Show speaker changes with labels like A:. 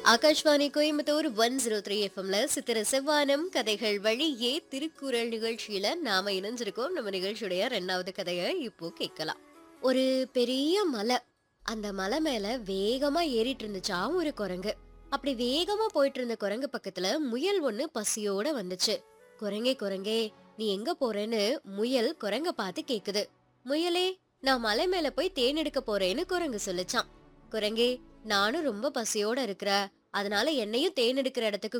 A: Akashvani Coimbatore one zero three எஃப்எம்ல சித்திர செவ்வானம் கதைகள் வழியே திருக்குறள் நிகழ்ச்சியில நாம இணைஞ்சிருக்கோம் நம்ம நிகழ்ச்சியுடைய ரெண்டாவது கதையை இப்போ கேட்கலாம் ஒரு பெரிய மலை அந்த மலை மேல வேகமா ஏறிட்டு இருந்துச்சா ஒரு குரங்கு அப்படி வேகமா போயிட்டு இருந்த குரங்கு பக்கத்துல முயல் ஒண்ணு பசியோட வந்துச்சு குரங்கே குரங்கே நீ எங்க போறேன்னு முயல் குரங்க பார்த்து கேக்குது முயலே நான் மலை மேல போய் தேன் எடுக்க போறேன்னு குரங்கு சொல்லுச்சான் குரங்கே நானும் ரொம்ப பசியோட இருக்கிற அதனால என்னையும் தேன் எடுக்கிற இடத்துக்கு